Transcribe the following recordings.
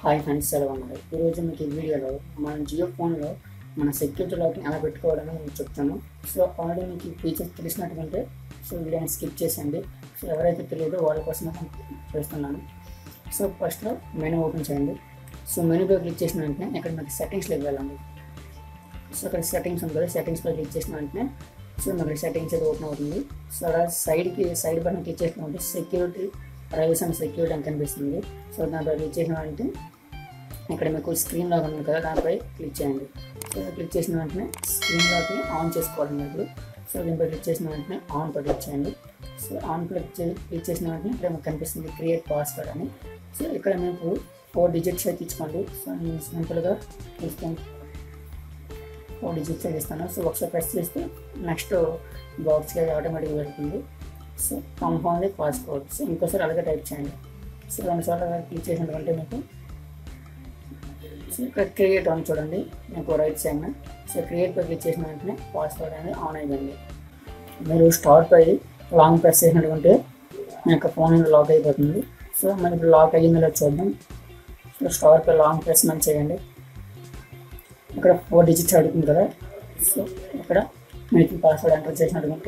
hi friends ఎలా ఉన్నారు ఈరోజు మీకు ఈ వీడియోలో మన జియో ఫోన్లో మన సెక్యూరిటీ లాక్ని ఎలా పెట్టుకోవడమో నేను చెప్తాను సో ఆల్రెడీ మీకు ఈ ఫీచర్స్ తెలిసినట్టుకుంటే సో వీడియోని స్కిప్ చేసేయండి సో ఎవరైతే తెలియదో వాళ్ళ కోసం నేను చేస్తున్నాను సో ఫస్ట్లో మెనూ ఓపెన్ చేయండి సో మెనూలో క్లిక్ చేసిన వెంటనే ఇక్కడ మీకు సెట్టింగ్స్లోకి వెళ్ళండి సో ఇక్కడ సెట్టింగ్స్ ఉంది కదా సెట్టింగ్స్లో క్లిక్ చేసిన వెంటనే సో మనకి సెట్టింగ్స్ అయితే ఓపెన్ అవుతుంది సో అలా సైడ్కి సైడ్ బటన్ క్లిక్ చేసిన వెంటనే సెక్యూరిటీ ప్రైవసీ అండ్ సెక్యూరిటీ అని కనిపిస్తుంది సో దానిపై క్లిక్ చేసిన వెంటనే ఇక్కడ మీకు స్క్రీన్ లాగా ఉంది కదా దానిపై క్లిక్ చేయండి సో క్లిక్ చేసిన వెంటనే స్క్రీన్ లాక్ని ఆన్ చేసుకోవాలి మీరు ఇప్పుడు సో దీనిపై క్లిక్ చేసిన వెంటనే ఆన్ పై క్లిక్ చేయండి సో ఆన్ క్లిక్ చే క్లిక్ చేసిన వెంటనే ఇక్కడ మీకు కనిపిస్తుంది క్రియేట్ పాస్వర్డ్ అని సో ఇక్కడ మీకు ఫోర్ డిజిట్స్ అయితే ఇచ్చుకోండి సో నేను సింపుల్గా తీసుకొని ఫోర్ డిజిట్స్ అయితే ఇస్తాను సో ఒకసారి ప్రెస్ చేస్తే నెక్స్ట్ బాక్స్కి అది ఆటోమేటిక్గా వెళ్తుంది సో కంపౌండ్ పాస్వర్డ్ సో ఇంకోసారి అలాగే టైప్ చేయండి సో రెండుసార్లు అలా క్లిక్ చేసినటువంటి మీకు సో ఇక్కడ క్రియేట్ అని చూడండి మీకు రైట్ సైడ్ సో క్రియేట్ పై క్లిక్ చేసిన వెంటనే పాస్వర్డ్ అనేది ఆన్ అయిపోయింది మీరు స్టార్ట్ పై లాంగ్ ప్రెస్ చేసినటువంటి మీ యొక్క ఫోన్ లాక్ అయిపోతుంది సో మనకి ఇప్పుడు లాక్ అయ్యిందో లేదో చూద్దాం సో స్టార్ పై లాంగ్ ప్రెస్ మనం చేయండి ఇక్కడ ఫోర్ డిజిట్స్ అడుగుతుంది కదా సో ఇక్కడ మీకు పాస్వర్డ్ ఎంటర్ చేసినట్టుకుంటే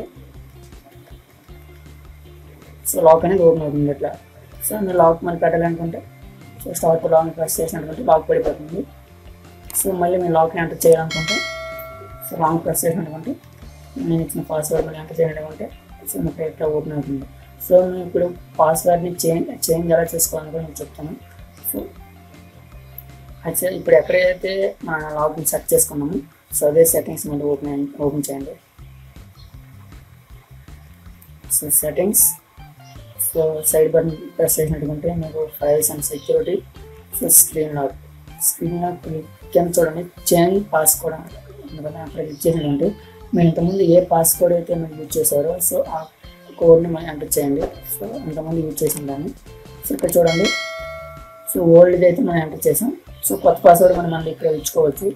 సో లాక్ అనేది ఓపెన్ అవుతుంది ఇట్లా సో మీరు లాక్ మళ్ళీ పెట్టాలనుకుంటే సో స్టార్ట్ లాక్ ప్రెస్ చేసినటువంటి లాక్ పడిపోతుంది సో మళ్ళీ మీరు లాక్ని ఎంటర్ చేయాలనుకుంటే సో లాంగ్ ప్రెస్ చేసినటువంటి నేను ఇచ్చిన పాస్వర్డ్ మళ్ళీ ఎంటర్ చేయాలనుకుంటే సో మీకు ఇట్లా ఓపెన్ అవుతుంది సో మేము ఇప్పుడు పాస్వర్డ్ని చేంజ్ చేంజ్ ఎలా చేసుకోవాలని కూడా నేను చెప్తాను సో అయితే ఇప్పుడు ఎక్కడైతే మన లాగిన్ సెట్ చేసుకున్నామో సో అదే సెట్టింగ్స్ మళ్ళీ ఓపెన్ ఓపెన్ చేయండి so settings so side button press చేసినట్టుకుంటే మీకు files and security so screen lock screen lock కింద చూడండి చేంజ్ పాస్కోడ్ ఎందుకంటే అక్కడ క్లిక్ చేసినటువంటి మీరు ఇంతకుముందు ఏ పాస్కోడ్ అయితే మీరు యూజ్ చేశారో సో ఆ కోడ్ని మనం ఎంటర్ చేయండి సో ఇంతకుముందు యూజ్ చేసిన దాన్ని సో ఇక్కడ చూడండి సో ఓల్డ్ అయితే మనం ఎంటర్ చేసాం సో కొత్త పాస్వర్డ్ మనం మళ్ళీ ఇక్కడ ఇచ్చుకోవచ్చు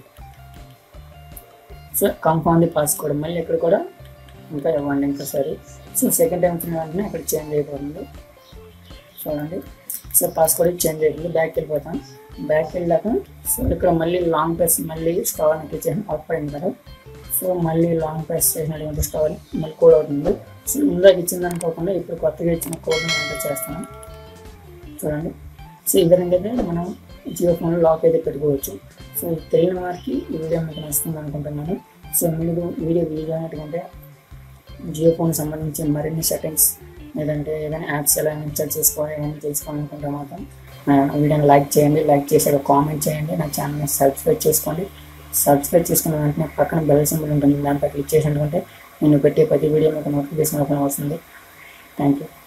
సో కంపౌండ్ పాస్వర్డ్ మళ్ళీ ఇక్కడ కూడా ఇంకా ఇవ్వండి ఇంకోసారి సో సెకండ్ టైం వచ్చిన వెంటనే ఇక్కడ చేంజ్ అయిపోతుంది చూడండి సో పాస్వర్డ్ చేంజ్ అయిపోయింది బ్యాక్ వెళ్ళిపోతాం బ్యాక్ వెళ్ళాక సో ఇక్కడ మళ్ళీ లాంగ్ ప్రెస్ మళ్ళీ స్టవ్ అని క్లిక్ చేసి ఆఫ్ పడింది కదా సో మళ్ళీ లాంగ్ ప్రెస్ చేసినటువంటి స్టవ్ మళ్ళీ కోడ్ అవుతుంది సో ఇందాక ఇచ్చింది అనుకోకుండా ఇప్పుడు కొత్తగా ఇచ్చిన కోడ్ని ఎంటర్ చేస్తాను చూడండి సో ఈ విధంగా అయితే మనం జియో ఫోన్లో లాక్ అయితే పెట్టుకోవచ్చు సో తెలియని వారికి ఈ వీడియో మీకు నచ్చుతుంది అనుకుంటున్నాను సో మీరు వీడియో వీడియో అయినట్టుకుంటే జియో ఫోన్ సంబంధించి మరిన్ని సెట్టింగ్స్ లేదంటే ఏదైనా యాప్స్ ఎలా ఇన్స్టాల్ చేసుకోవాలి ఏమైనా తెలుసుకోవాలనుకుంటే మాత్రం నా వీడియోని లైక్ చేయండి లైక్ చేసి కామెంట్ చేయండి నా ఛానల్ని సబ్స్క్రైబ్ చేసుకోండి సబ్స్క్రైబ్ చేసుకున్న వెంటనే పక్కన బెల్ సింబల్ ఉంటుంది దానిపై క్లిక్ చేసినట్టుకుంటే నేను పెట్టే ప్రతి వీడియో మీకు నోటిఫికేషన్ ఓపెన్ అవుతుంది థ్యాంక్ యూ